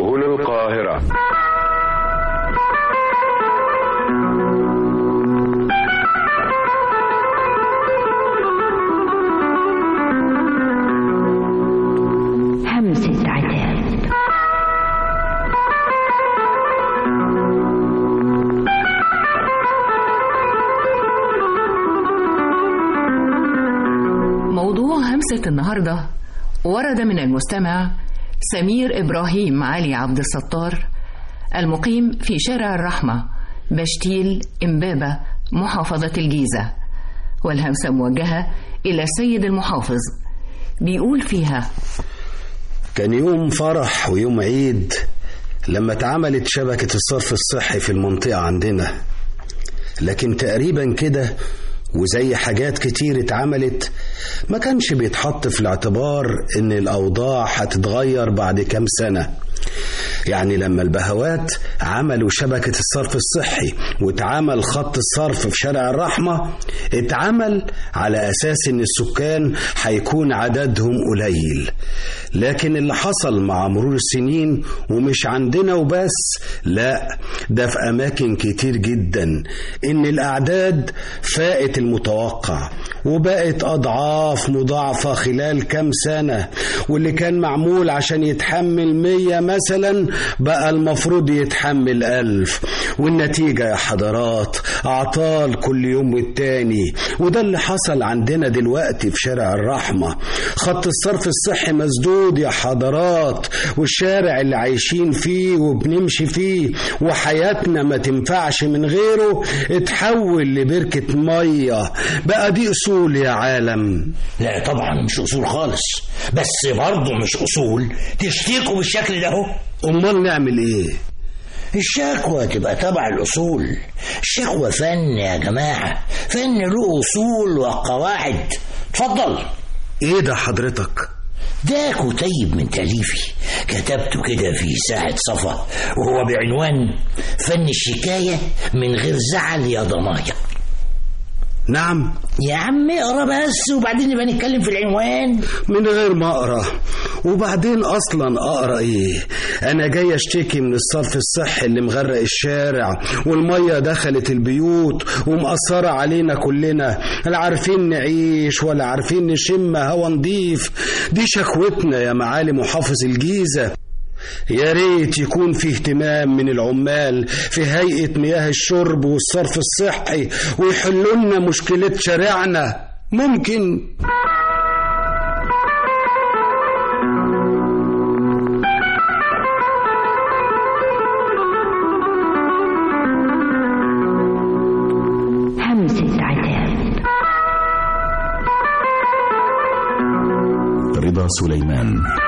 سبل القاهرة همسة عتاب موضوع همسة النهاردة ورد من المستمع سمير إبراهيم علي عبد الستار المقيم في شارع الرحمة بشتيل إمبابة محافظة الجيزة والهمسة موجهة إلى سيد المحافظ بيقول فيها كان يوم فرح ويوم عيد لما اتعملت شبكة الصرف الصحي في المنطقة عندنا لكن تقريبا كده وزي حاجات كتير اتعملت ما كانش بيتحط في الاعتبار ان الاوضاع هتتغير بعد كام سنة يعني لما البهوات عملوا شبكة الصرف الصحي واتعمل خط الصرف في شارع الرحمة اتعمل على أساس إن السكان هيكون عددهم قليل لكن اللي حصل مع مرور السنين ومش عندنا وبس لا ده في أماكن كتير جدا إن الأعداد فاقت المتوقع وبقت أضعاف مضاعفة خلال كام سنة واللي كان معمول عشان يتحمل مية مثلا بقى المفروض يتحمل ألف والنتيجة يا حضرات أعطال كل يوم والتاني وده اللي حصل عندنا دلوقتي في شارع الرحمة خط الصرف الصحي مسدود يا حضرات والشارع اللي عايشين فيه وبنمشي فيه وحياتنا ما تنفعش من غيره اتحول لبركة مية بقى دي أصول يا عالم لا طبعا مش اصول خالص بس برضه مش اصول تشتكوا بالشكل ده اهو أمال نعمل إيه؟ الشكوى تبقى تبع الاصول الشكوى فن يا جماعه فن له اصول وقواعد اتفضل إيه ده حضرتك؟ ده كتيب من تأليفي كتبته كده في ساعة صفا وهو بعنوان فن الشكاية من غير زعل يا ضنايا نعم يا عم اقرا بس وبعدين نبقى نتكلم في العنوان من غير ما اقرا وبعدين اصلا اقرا ايه انا جاي اشتكي من الصرف الصحي اللي مغرق الشارع والميه دخلت البيوت ومأثرة علينا كلنا لا عارفين نعيش ولا عارفين نشم هوا نضيف دي شكوتنا يا معالي محافظ الجيزة يا ريت يكون في اهتمام من العمال في هيئة مياه الشرب والصرف الصحي ويحلوا لنا مشكلة شارعنا ممكن همسة عتاب رضا سليمان